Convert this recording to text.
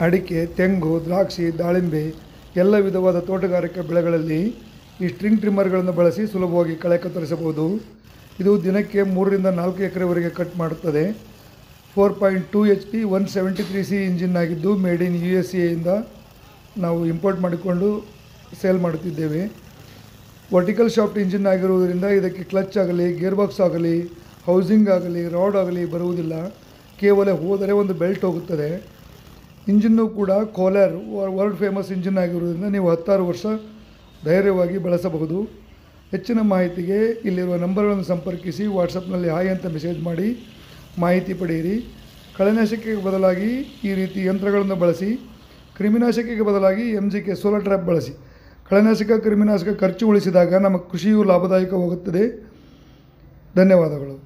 ಅಡಿಕೆ ತೆಂಗು ದ್ರಾಕ್ಷಿ ದಾಳಿಂಬೆ ಎಲ್ಲ ವಿಧವಾದ ತೋಟಗಾರಿಕೆ ಬೆಳೆಗಳಲ್ಲಿ ಈ ಸ್ಟ್ರಿಂಗ್ ಟ್ರಿಮ್ಮರ್ಗಳನ್ನು ಬಳಸಿ ಸುಲಭವಾಗಿ ಕಳೆ ಕತ್ತರಿಸಬಹುದು ಇದು ದಿನಕ್ಕೆ ಮೂರರಿಂದ ನಾಲ್ಕು ಎಕರೆವರೆಗೆ ಕಟ್ ಮಾಡುತ್ತದೆ four point two H P one seventy three C engine ಆಗಿದ್ದು ಮೇಡ್ ಇನ್ ಯು ಎಸ್ ಎಯಿಂದ ನಾವು ಇಂಪೋರ್ಟ್ ಮಾಡಿಕೊಂಡು ಸೇಲ್ ಮಾಡುತ್ತಿದ್ದೇವೆ ವರ್ಟಿಕಲ್ ಶಾಫ್ಟ್ ಇಂಜಿನ್ ಆಗಿರುವುದರಿಂದ ಇದಕ್ಕೆ ಕ್ಲಚ್ ಆಗಲಿ ಗೇರ್ ಬಾಕ್ಸ್ ಆಗಲಿ ಹೌಸಿಂಗ್ ಆಗಲಿ ರಾಡ್ ಆಗಲಿ ಬರುವುದಿಲ್ಲ ಕೇವಲ ಹೋದರೆ ಒಂದು ಬೆಲ್ಟ್ ಹೋಗುತ್ತದೆ ಇಂಜಿನ್ನು ಕೂಡ ಕೋಲರ್ ವರ್ಲ್ಡ್ ಫೇಮಸ್ ಇಂಜಿನ್ ಆಗಿರುವುದರಿಂದ ನೀವು ಹತ್ತಾರು ವರ್ಷ ಧೈರ್ಯವಾಗಿ ಬಳಸಬಹುದು ಹೆಚ್ಚಿನ ಮಾಹಿತಿಗೆ ಇಲ್ಲಿರುವ ನಂಬರ್ಗಳನ್ನು ಸಂಪರ್ಕಿಸಿ ವಾಟ್ಸಪ್ನಲ್ಲಿ ಹಾಯ್ ಅಂತ ಮೆಸೇಜ್ ಮಾಡಿ ಮಾಹಿತಿ ಪಡೆಯಿರಿ ಕಳೆನಾಶಕಕ್ಕೆ ಬದಲಾಗಿ ಈ ರೀತಿ ಯಂತ್ರಗಳನ್ನು ಬಳಸಿ ಕ್ರಿಮಿನಾಶಕಕ್ಕೆ ಬದಲಾಗಿ M G K solar trap ಬಳಸಿ ಕಳೆನಾಶಕ ಕ್ರಿಮಿನಾಶಕ ಖರ್ಚು ಉಳಿಸಿದಾಗ ನಮ್ಮ ಕೃಷಿಯು ಲಾಭದಾಯಕವಾಗುತ್ತದೆ ಧನ್ಯವಾದಗಳು